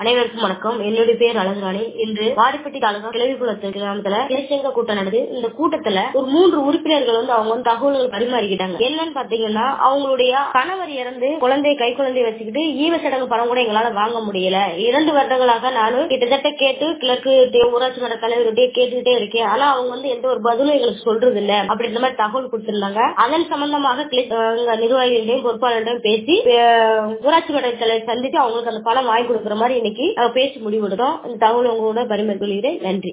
அனைவருக்கும் வணக்கம் என்னுடைய பேர் அழகுராணி இன்று வாடிப்பட்டி தாலுகா கிளவிக்குளத்து கிராமத்துல கிளைச்சங்க கூட்டம் நடந்து இந்த கூட்டத்துல ஒரு மூன்று உறுப்பினர்கள் வந்து அவங்க வந்து தகவல்கள் பரிமாறிக்கிட்டாங்க என்னன்னு பாத்தீங்கன்னா அவங்களுடைய கணவர் இறந்து குழந்தை கை குழந்தை வச்சுக்கிட்டு ஈவ சடங்கு பணம் கூட எங்களால வாங்க முடியல இரண்டு வருடங்களாக நானும் கிட்டத்தட்ட கேட்டு கிழக்கு ஊராட்சி மன்ற தலைவர்கிட்டயே கேட்டுக்கிட்டே இருக்கேன் ஆனா அவங்க வந்து எந்த ஒரு பதிலும் எங்களுக்கு சொல்றது இல்ல அப்படின்ற மாதிரி தகவல் கொடுத்திருந்தாங்க அதன் சம்பந்தமாக கிளை- அஹ் நிர்வாகிகள்டையும் பொறுப்பாளர்கிட்டையும் பேசி அஹ் ஊராட்சி மன்ற தலைவர் சந்தித்து அவங்களுக்கு அந்த பணம் வாங்கி கொடுக்குற மாதிரி இன்னைக்கு நாங்க பேசி முடிவெடுத்தோம் இந்த தகவல் உங்களோட பரிமாறிக்கொள்கிறேன் நன்றி